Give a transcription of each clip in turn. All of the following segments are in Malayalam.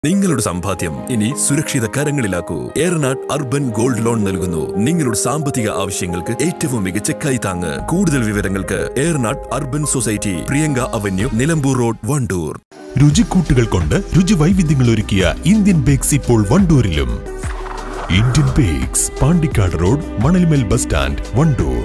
നിങ്ങളുടെ സമ്പാദ്യം ഇനി സുരക്ഷിത കരങ്ങളിലാക്കൂ ഏറനാട് അർബൻ ഗോൾഡ് ലോൺ നൽകുന്നു നിങ്ങളുടെ സാമ്പത്തിക ആവശ്യങ്ങൾക്ക് ഏറ്റവും മികച്ച കൈത്താങ്ങ് കൂടുതൽ വിവരങ്ങൾക്ക് Eranad urban society Priyanka avenue Nilambur road Wandoor രുചിക്കൂട്ടുകൾ കൊണ്ട് രുചി വൈവിധ്യങ്ങൾ ഒരുക്കിയ ഇന്ത്യൻ ബേക്സ് ഇപ്പോൾ വണ്ടൂരിലും Indian bakes Pandikkad road Manalmel bus stand Wandoor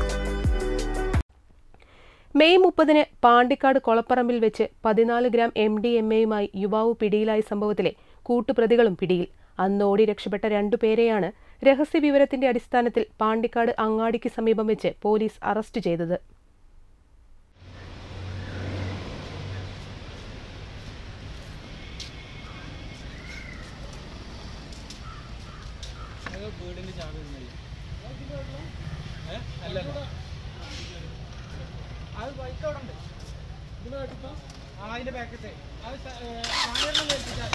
May മുപ്പതിന് പാണ്ടിക്കാട് കൊളപ്പറമ്പിൽ വെച്ച് പതിനാല് ഗ്രാം എം ഡി എം എയുമായി യുവാവ് പിടിയിലായ സംഭവത്തിലെ കൂട്ടുപ്രതികളും പിടിയിൽ അന്നോടി രക്ഷപ്പെട്ട രണ്ടുപേരെയാണ് രഹസ്യവിവരത്തിന്റെ അടിസ്ഥാനത്തിൽ പാണ്ടിക്കാട് അങ്ങാടിക്ക് സമീപം വെച്ച് പോലീസ് അറസ്റ്റ് ചെയ്തത് അത് ബൈക്ക് അവിടെ ഉണ്ട് ഇതിന് കേട്ടിപ്പോ ആ അതിന്റെ ബാക്കത്തെ അത് സ- ഏ, സാധാരണ കേൾപ്പിച്ചാ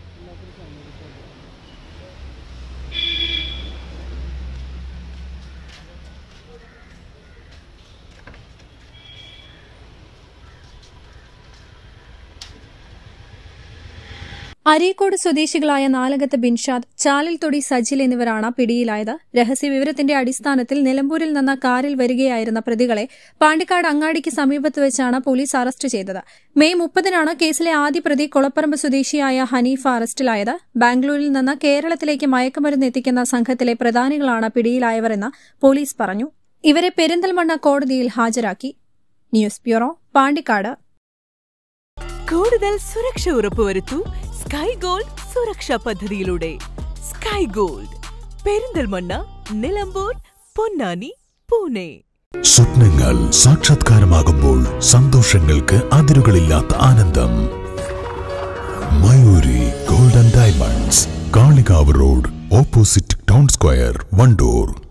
അരീക്കോട് സ്വദേശികളായ നാലകത്ത് ബിൻഷാദ് ചാലിൽ തൊടി സജിൽ എന്നിവരാണ് പിടിയിലായത് രഹസ്യവിവരത്തിന്റെ അടിസ്ഥാനത്തിൽ നിലമ്പൂരിൽ നിന്ന് കാറിൽ വരികയായിരുന്ന പ്രതികളെ പാണ്ടിക്കാട് അങ്ങാടിക്ക് സമീപത്ത് വെച്ചാണ് പോലീസ് അറസ്റ്റ് ചെയ്തത് മെയ് മുപ്പതിനാണ് കേസിലെ ആദ്യ പ്രതി കൊളപ്പറമ്പ് സ്വദേശിയായ ഹനീഫ അറസ്റ്റിലായത് ബാംഗ്ലൂരിൽ നിന്ന് കേരളത്തിലേക്ക് മയക്കുമരുന്ന് എത്തിക്കുന്ന സംഘത്തിലെ പ്രധാനികളാണ് പിടിയിലായവരെന്ന് പോലീസ് പറഞ്ഞു ഇവരെ പെരിന്തൽമണ്ണ കോടതിയിൽ ഹാജരാക്കി ന്യൂസ് ബ്യൂറോ പാണ്ടിക്കാട് കൂടുതൽ സുരക്ഷ ഉറപ്പുവരുത്തൂ സ്കൈ ഗോൾഡ് സുരക്ഷാ പദ്ധതിയിലൂടെ സ്കൈ ഗോൾഡ് പെരിന്തൽമണ്ണ നിലമ്പൂർ പൊന്നാനി പൂനെ സ്വപ്നങ്ങൾ സാക്ഷാത്കാരമാകുമ്പോൾ സന്തോഷങ്ങൾക്ക് അതിരുകളില്ലാത്ത ആനന്ദം Mayuri golden diamonds Kalikavu road opposite town square Wandoor